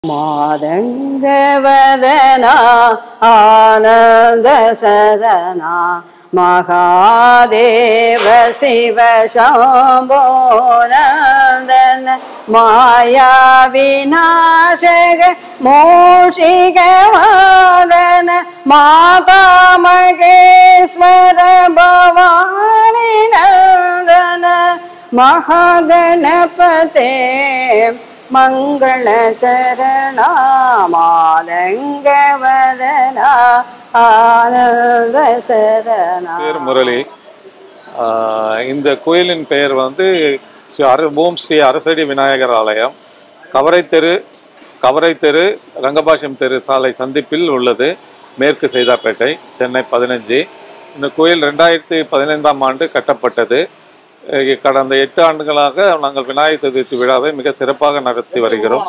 மாதங்கவதனா ஆனந்த சதனா மகாதேவ சிவ சம்போனந்தன மாயா விநாசக மூஷிக வாகன மாதா மகேஸ்வர பவானி நந்தன மகாகணபதே மங்களச்சரணா மாதங்கவதனா ஆனந்த சரணா பேர் முரளி ஆஹ் இந்த கோயிலின் பெயர் வந்து ஸ்ரீ அர ஓம் ஸ்ரீ அரசடி விநாயகர் ஆலயம் கவரை தெரு கவரை தெரு ரங்கபாஷம் தெரு சாலை சந்திப்பில் உள்ளது மேற்கு சைதாப்பேட்டை சென்னை பதினஞ்சு இந்த கோயில் ரெண்டாயிரத்தி பதினைந்தாம் ஆண்டு கட்டப்பட்டது அஹ் கடந்த எட்டு ஆண்டுகளாக நாங்கள் விநாயகர் சதுர்த்தி விழாவை மிக சிறப்பாக நடத்தி வருகிறோம்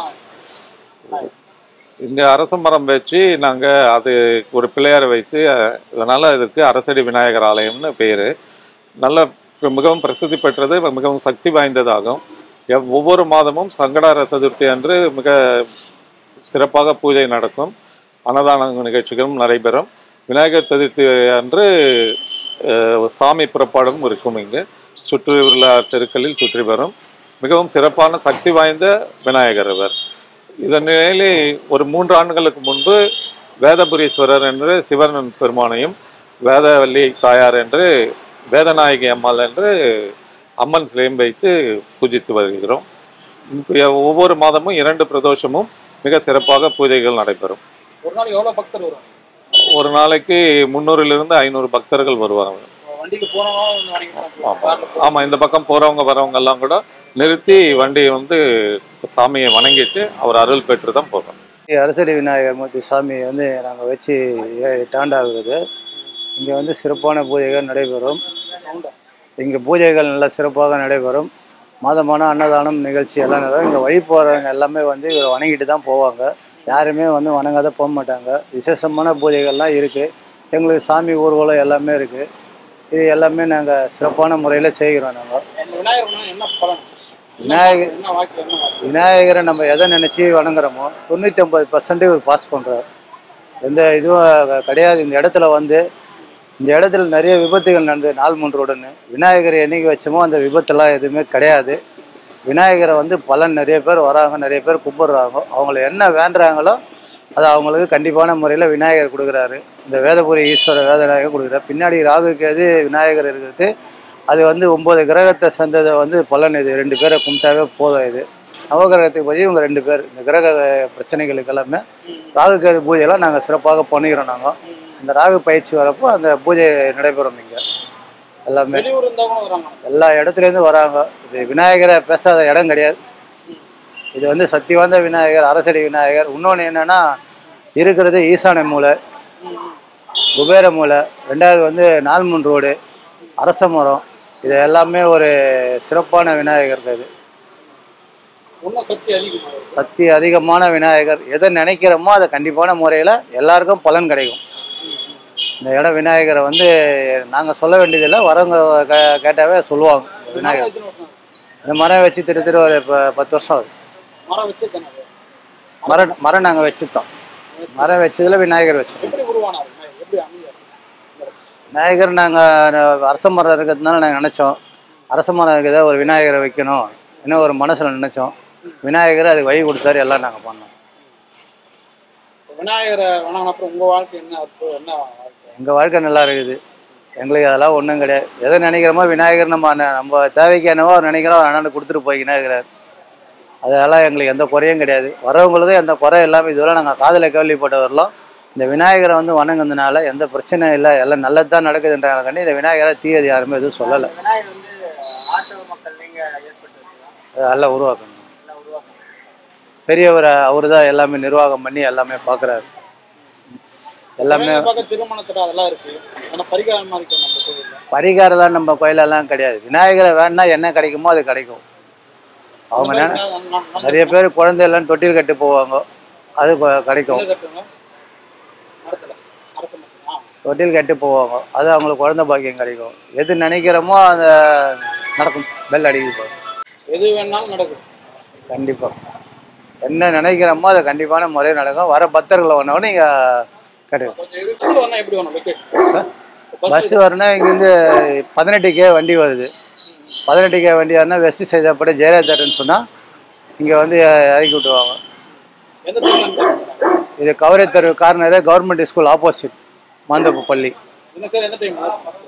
இங்கே அரச மரம் வச்சு நாங்கள் அது ஒரு பிள்ளையாரை வைத்து அஹ், இதனால இதற்கு அரசடி விநாயகர் ஆலயம்னு பேர் நல்ல பி- மிகவும் பிரசித்தி பெற்றது மிகவும் சக்தி வாய்ந்ததாகும் எவ்- ஒவ்வொரு மாதமும் சங்கடார சதுர்த்தி அன்று மிக சிறப்பாக பூஜை நடக்கும் அன்னதான நிகழ்ச்சிகளும் நடைபெறும் விநாயகர் சதுர்த்தி அன்று அஹ், சாமி புறப்பாடும் இருக்கும் இங்கு சுற்றி உள்ள தெருக்களில் சுற்றி வரும் மிகவும் சிறப்பான சக்தி வாய்ந்த விநாயகர் இவர் இதன் நிலையிலே ஒரு மூன்று ஆண்டுகளுக்கு முன்பு வேதபுரீஸ்வரர் என்று சிவன் பெருமானையும் வேதவல்லி தாயார் என்று வேதநாயகி அம்மாள் என்று அம்மன் சிலையும் வைத்து பூஜித்து வருகிறோம் இப்ப ஒவ்வொரு மாதமும் இரண்டு பிரதோஷமும் மிக சிறப்பாக பூஜைகள் நடைபெறும் ஒரு நாள் எவ்வளவு பக்தர் வரும் ஒரு நாளைக்கு முந்நூறிலிருந்து ஐநூறு பக்தர்கள் வருவாங்க வண்டிக்கு போனவங்க வரைக்கும் ஆமா. ஆமா இந்த பக்கம் போறவங்க வரவங்க எல்லாம் கூட நிறுத்தி வண்டியை வந்து சாமியை வணங்கிட்டு அவர் அருள் பெற்று தான் போறோம் அரசடி விநாயகர் மூர்த்தி சாமி வந்து நாங்கள் வச்சு ஏ- எட்டு ஆண்டு ஆகுது இங்கே வந்து சிறப்பான பூஜைகள் நடைபெறும் இங்கே பூஜைகள் நல்லா சிறப்பாக நடைபெறும் மாதமான அன்னதானம் நிகழ்ச்சி எல்லாம் நடக்கும் இங்கே வழி போகிறவங்க எல்லாமே வந்து இவரை வணங்கிட்டு தான் போவாங்க யாருமே வந்து வணங்காத போக மாட்டாங்க விசேஷமான பூஜைகள்லாம் இருக்குது எங்களுக்கு சாமி ஊர்வலம் எல்லாமே இருக்குது இது எல்லாமே நாங்கள் சிறப்பான முறையில் செய்கிறோம் நாங்கள் அந்த விநாயகர் என்ன பலன் விநாயகர் என்ன வாக்கு என்ன வாக்கு விநாயகரை நம்ம எதை நினச்சி வணங்குறோமோ தொண்ணூற்றி ஐம்பது பர்சன்ட் இவர் பாஸ் பண்ணுறார் எந்த இதுவும் க- கிடையாது இந்த இடத்துல வந்து இந்த இடத்துல நிறைய விபத்துகள் நடந்தது நாள் மூன்றோடனே விநாயகரை என்னைக்கு வச்சோமோ அந்த விபத்தெல்லாம் எதுவுமே கிடையாது விநாயகரை வந்து பலன் நிறைய பேர் வராங்க நிறைய பேர் கும்பிட்றாங்க அவங்கள என்ன வேண்டுறாங்களோ அது அவங்களுக்கு கண்டிப்பான முறையில் விநாயகர் கொடுக்குறாரு இந்த வேதபுரி ஈஸ்வரர் வேதநாயகர் கொடுக்குறாரு பின்னாடி ராகு கேது விநாயகர் இருக்கிறது அது வந்து ஒன்பது கிரகத்தை சேர்ந்ததை வந்து பலன் இது ரெண்டு பேரை கும்பிட்டாவே போதும் இது நவகிரகத்துக்கு போய் இவங்க ரெண்டு பேர் இந்த கிரக பிரச்சனைகளுக்கு எல்லாமே ராகு கேது பூஜையெல்லாம் நாங்கள் சிறப்பாக பண்ணிக்கிறோம் நாங்கள் இந்த ராகு பயிற்சி வரப்போ அந்த பூஜை நடைபெறும் இங்கே எல்லாமே வெளியூர் இருந்தா கூட வராங்க எல்லா இடத்துலேருந்து வராங்க இது விநாயகரை பேசாத இடம் கிடையாது இது வந்து சக்தி வாய்ந்த விநாயகர் அரசடி விநாயகர் இன்னொன்று என்னன்னா இருக்கிறது ஈசான மூலை குபேர மூலை ரெண்டாவது வந்து நால்மூன் ரோடு அரச மரம் இது எல்லாமே ஒரு சிறப்பான விநாயகர் இது இன்னும் சக்தி அதிகமாக சக்தி அதிகமான விநாயகர் எதை நினைக்கிறோமோ அதை கண்டிப்பான முறையில் எல்லாருக்கும் பலன் கிடைக்கும் இந்த இடம் விநாயகரை வந்து நாங்கள் சொல்ல வேண்டியதில்லை வரவங்க கே கேட்டாவே சொல்லுவாங்க இந்த விநாயகர் இந்த மரம் வச்சு திரு ஒரு இப்போ பத்து வருஷம் ஆகுது மரம் வச்சிருக்காங்க அது. மரம் மரம் நாங்கள் வச்சுருந்தோம் மரம் வச்சதுல விநாயகர் வச்சோம் எப்படி உருவானார் விநாயகர்? எப்படி அமைஞ்சார் விநாயகர் நாங்கள் அரச மரம் இருக்கிறதுனால நாங்கள் நினச்சோம் அரச மரம் இருக்கிறத ஒரு விநாயகரை வைக்கணும் இன்னும் ஒரு மனசில் நினச்சோம் விநாயகர் அதுக்கு வழி கொடுத்தாரு எல்லாம் நாங்கள் பண்ணோம் இப்ப விநாயகரை வணங்கின அப்புறம் உங்க வாழ்க்கை என்ன அற்புதம் என்ன வாழ்க்கை எங்கள் வாழ்க்கை நல்லா இருக்குது எங்களுக்கு அதெல்லாம் ஒன்றும் கிடையாது எதை நினைக்கிறோமோ விநாயகர் நம்ம அண்ணன் நம்ம தேவைக்கு என்னவோ அவர் நினைக்கிறோம் அவர் அண்ணன் கொடுத்துட்டு போய்க்கினே இருக்கிறார் அதெல்லாம் எங்களுக்கு எந்த குறையும் கிடையாது வரவங்களுக்கும் எந்த குறை இல்லாமல் இதுவரை நாங்கள் காதில் கேள்விப்பட்டு வரலாம் இந்த விநாயகரை வந்து வணங்குனதுனால எந்த பிரச்சனையும் இல்லை எல்லாம் நல்லது தான் நடக்குதுன்றாங்க இந்த விநாயகரை தீயது யாருமே எதுவும் சொல்லலை விநாயகர் வந்து ஆட்டோ மக்கள் நீங்க ஏற்பட்டு அதெல்லாம் உருவாக்கணும் பெரியவர் அவர் தான் எல்லாமே நிர்வாகம் பண்ணி எல்லாமே பார்க்குறாரு எல்லாமே பார்க்க திருமணத்துல அதெல்லாம் இருக்கு ஆனா பரிகாரமா இருக்கு நம்ம கோவில்ல பரிகாரம்லாம் நம்ம கோயிலெல்லாம் கிடையாது விநாயகரை வேணா என்ன கிடைக்குமோ அது கிடைக்கும் அவங்க நெ- நிறைய பேர் குழந்தை எல்லாம் தொட்டில் கட்டி போவாங்க அது கொ- கிடைக்கும் கட்டுங்க மரத்துல அரச மரத்துல ஆ. தொட்டில் கட்டி போவாங்க அது அவங்களுக்கு குழந்தை பாக்கியம் கிடைக்கும் எது நினைக்கிறோமோ அந்த நடக்கும் பெல் அடிக்குது பாருங்க. எது வேணாலும் நடக்கும் கண்டிப்பா என்ன நினைக்கிறோமோ அது கண்டிப்பான முறையில் நடக்கும் வர பக்தர்களை வந்தவொடனே இங்கே கிடைக்கும் கொஞ்சம் பஸ்ஸில் வரணும் எப்படி வரணும் லொக்கேஷன் பஸ் வரணும்னா இங்கேருந்து பதினெட்டு கே வண்டி வருது பதினெட்டு கே வண்டி வரனா வெஸ்ட் சைதாப்பட ஜெயலலிதா தேட்டர்னு சொன்னால் இங்கே வந்து இறக்கி விட்டுருவாங்க எந்த டைம்ல இது கவரே தெரு கார்னரு கவர்மெண்ட் ஸ்கூல் ஆப்போசிட் மாந்தப்பு பள்ளி என்ன சார் எந்த டைம்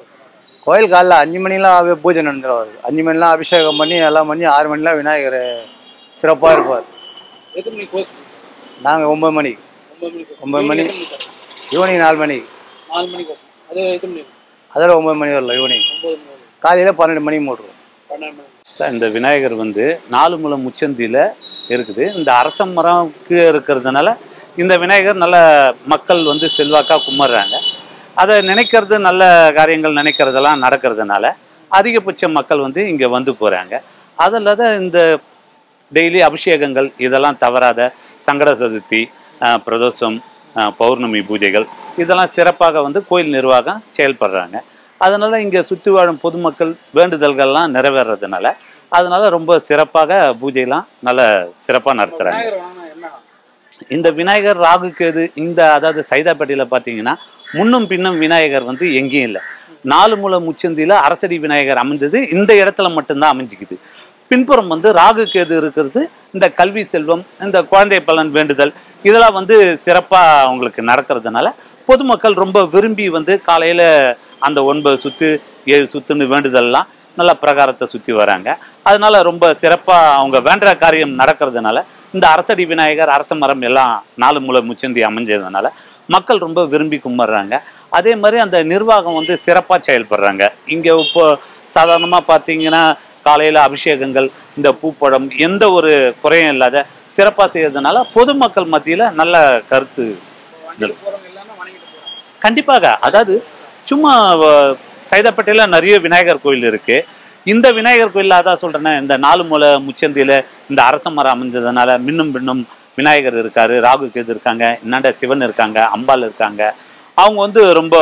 கோயில் காலைல அஞ்சு மணிலாம் அபி- பூஜை நடந்துடும் வருது அஞ்சு மணிலாம் அபிஷேகம் பண்ணி எல்லாம் பண்ணி ஆறு மணிலாம் விநாயகர் சிறப்பாக இருப்பார் எத்தனை மணிக்கு க்ளோஸ் நாங்கள் ஒம்பது மணிக்கு ஒன்பது மணிக்கு ஒன்பது மணி. எத்தனை மணிக்கு ஈவினிங் நாலு மணிக்கு நாலு மணிக்கு open. அது எத்தனை மணிக்கு அதில் ஒம்பது மணி வரல ஈவினிங் ஒன்பது மணி காலையில் பன்னெண்டு மணிக்கு மூடுறோம் பன்னெண்டு மணி சார் இந்த விநாயகர் வந்து நாலு முளை முச்சந்தியில் இருக்குது இந்த அரச மரம் கீழே இருக்கிறதுனால இந்த விநாயகர் நல்ல மக்கள் வந்து செல்வாக்காக கும்பிட்றாங்க அதை நினைக்கிறது நல்ல காரியங்கள் நினைக்கிறதெல்லாம் நடக்கிறதுனால அதிகபட்ச மக்கள் வந்து இங்கே வந்து போகிறாங்க அது இல்லாத இந்த டெய்லி அபிஷேகங்கள் இதெல்லாம் தவறாத சங்கட சதுர்த்தி ஆஹ், பிரதோஷம் ஆஹ், பௌர்ணமி பூஜைகள் இதெல்லாம் சிறப்பாக வந்து கோயில் நிர்வாகம் செயல்படுறாங்க அதனால இங்கே சுற்றி வாழும் பொதுமக்கள் வேண்டுதல்கள்லாம் நிறைவேறதுனால அதனால ரொம்ப சிறப்பாக பூஜைலாம் நல்ல சிறப்பாக நடத்துகிறாங்க விநாயகர் வாங்கினா என்ன இந்த விநாயகர் ராகு கேது இந்த அதாவது சைதாப்பேட்டையில் பார்த்தீங்கன்னா முன்னும் பின்னும் விநாயகர் வந்து எங்கேயும் இல்லை நாலு மூல முச்சந்தியில் அரசடி விநாயகர் அமைந்தது இந்த இடத்துல மட்டும்தான் அமைஞ்சிக்குது பின்புறம் வந்து ராகு கேது இருக்கிறது இந்த கல்வி செல்வம் இந்த குழந்தை பலன் வேண்டுதல் இதெல்லாம் வந்து சிறப்பாக அவங்களுக்கு நடக்கிறதுனால பொதுமக்கள் ரொம்ப விரும்பி வந்து காலையில் அந்த ஒன்பது சுத்து ஏழு சுத்துன்னு வேண்டுதல்லாம் நல்ல பிரகாரத்தை சுற்றி வராங்க அதனால ரொம்ப சிறப்பாக அவங்க வேண்டுற காரியம் நடக்கிறதுனால இந்த அரசடி விநாயகர் அரச மரம் எல்லாம் நாலு மூலை முச்சந்தி அமைஞ்சதுனால மக்கள் ரொம்ப விரும்பி கும்பிட்றாங்க அதே மாதிரி அந்த நிர்வாகம் வந்து சிறப்பாக செயல்படுறாங்க இங்கே இப்போ சாதாரணமாக பார்த்தீங்கன்னா காலையில் அபிஷேகங்கள் இந்த பூப்பழம் எந்த ஒரு குறையும் இல்லாத சிறப்பாக செய்யறதுனால பொதுமக்கள் மத்தியில் நல்ல கருத்து வண்டியில் போகிறவங்க எல்லாமே வணங்கிட்டு போகிறாங்க கண்டிப்பாக அதாவது சும்மா வ- சைதாப்பேட்டையில் நிறைய விநாயகர் கோயில் இருக்கு இந்த விநாயகர் கோயிலில் அதான் சொல்றேனே இந்த நாலு மூலை முச்சந்தியில் இந்த அரச மரம் அமைஞ்சதுனால மின்னும் பின்னும் விநாயகர் இருக்காரு ராகு கேது இருக்காங்க இன்னாண்ட சிவன் இருக்காங்க அம்பாள் இருக்காங்க அவங்க வந்து ரொம்ப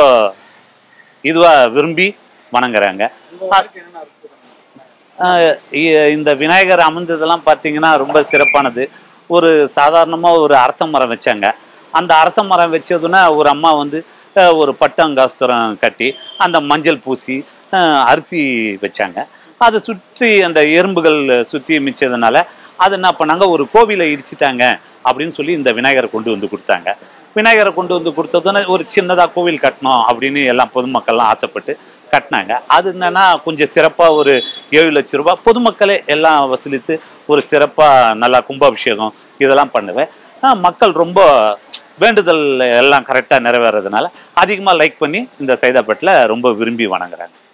இதுவாக விரும்பி வணங்குறாங்க உங்கள் வாழ்க்கை என்னென்ன அற்புதம் ஆஹ் இ- இந்த விநாயகர் அமைந்ததெல்லாம் பார்த்தீங்கன்னா ரொம்ப சிறப்பானது ஒரு சாதாரணமாக ஒரு அரச மரம் வச்சாங்க அந்த அரச மரம் வச்சதுன்னா ஒரு அம்மா வந்து ஆஹ் ஒரு பட்டாங்காஸ்திரம் கட்டி அந்த மஞ்சள் பூசி ஆஹ் அரிசி வச்சாங்க அதை சுற்றி அந்த எறும்புகள் சுற்றி மிச்சதுனால அது என்ன பண்ணாங்க ஒரு கோவிலை இடிச்சிட்டாங்க அப்படின்னு சொல்லி இந்த விநாயகரை கொண்டு வந்து கொடுத்தாங்க விநாயகரை கொண்டு வந்து கொடுத்ததுன்னு ஒரு சின்னதாக கோவில் கட்டணும் அப்படின்னு எல்லாம் பொதுமக்கள்லாம் ஆசைப்பட்டு கட்டினாங்க அது என்னன்னா கொஞ்சம் சிறப்பாக ஒரு ஏழு லட்ச ரூபாய் பொதுமக்களே எல்லாம் வசூலித்து ஒரு சிறப்பாக நல்லா கும்பாபிஷேகம் இதெல்லாம் பண்ணுவேன் ஆஹ் மக்கள் ரொம்ப வேண்டுதல் எல்லாம் கரெக்டாக நிறைவேறதுனால அதிகமாக லைக் பண்ணி இந்த சைதாப்பேட்டில் ரொம்ப விரும்பி வணங்குறாங்க